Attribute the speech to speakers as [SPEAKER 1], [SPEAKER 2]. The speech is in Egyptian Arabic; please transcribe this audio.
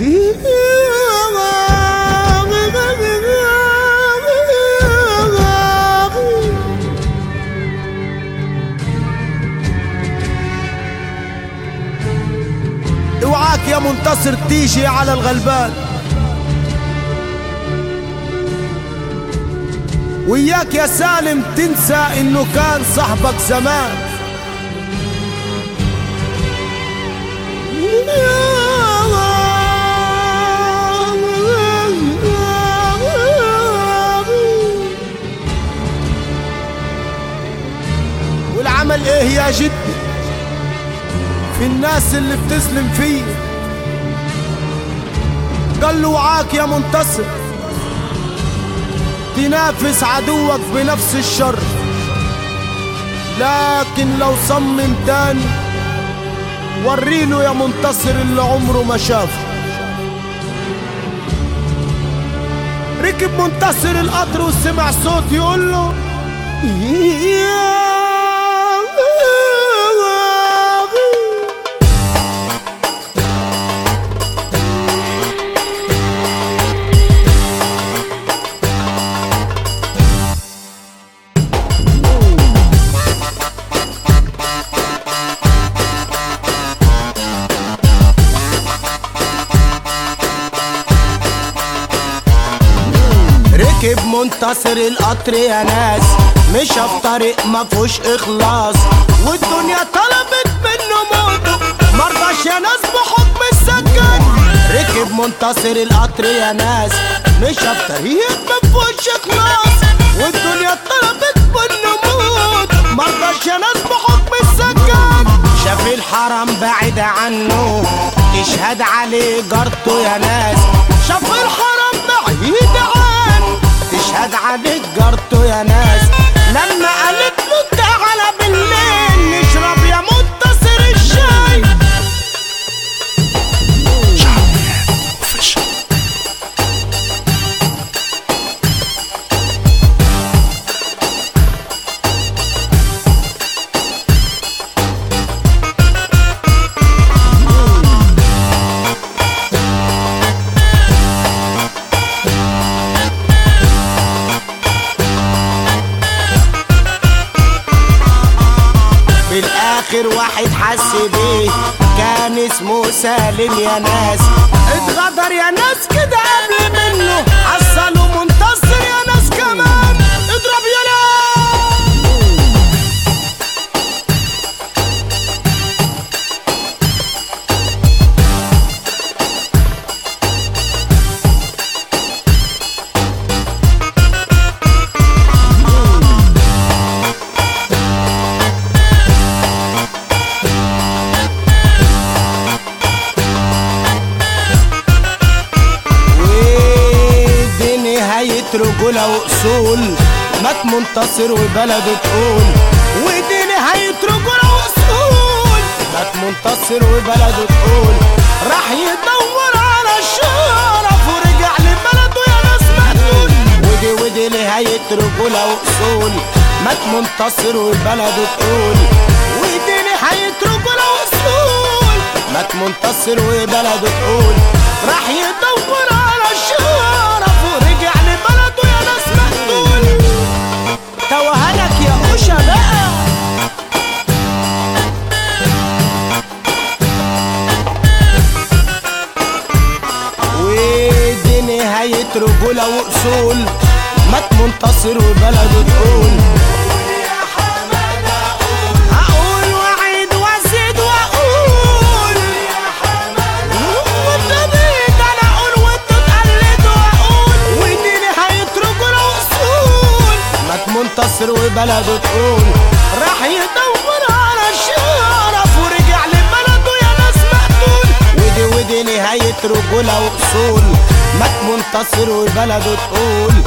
[SPEAKER 1] اوعاك يا منتصر تيجي على الغلبان وياك يا سالم تنسى انه كان صاحبك زمان والعمل ايه يا جدي في الناس اللي بتسلم فيه قال له وعاك يا منتصر تنافس عدوك بنفس الشر لكن لو صمم تاني وريله يا منتصر اللي عمره ما شافه ركب منتصر القطر وسمع صوت يقول له ركب منتصر القطر يا ناس مشى في طريق ما فيهوش اخلاص والدنيا طلبت منه موته مرضاش يا ناس بحكم السكن ركب منتصر القطر يا ناس مشى في طريق ما فيهوش اخلاص والدنيا طلبت منه موت مرضاش يا ناس بحكم السكن شاف الحرم بعيد عنه تشهد عليه جارته يا ناس شاف الحرم بعيد عنه تشهد عليك جارته يا ناس لما قالت له تعالى بالليل نشرب يا منتصر الشاي في الاخر واحد حس بيه كان اسمه سالم يا ناس اتغدر يا ناس كده قبل منه حصلوا منتصر يا ناس كمان اضرب يا ناس ودي نهاية رجولة وأصول مات منتصر وبلده تقول ودي نهاية رجولة وأصول مات منتصر وبلده تقول راح يدور على الشرف ورجع لبلده يا ناس مقتول ودي ودي نهاية رجولة وأصول مات منتصر وبلده تقول ودي نهاية رجولة وأصول مات منتصر وبلده تقول راح يدور على الشرف ورجع لبلده يا ناس مقتول توهنك يا أوشا بقى ودي نهاية رجولة وأصول مات منتصر وبلده تقول هقول وأعيد وأزيد وأقول والطبيب أنا أقول وأنتوا تقلدوا وأقول ودي نهاية رجولة وأصول مات منتصر وبلده تقول راح يدور على الشرف ورجع لبلده يا ناس مقتول ودي ودي نهاية رجولة وأصول مات منتصر وبلده تقول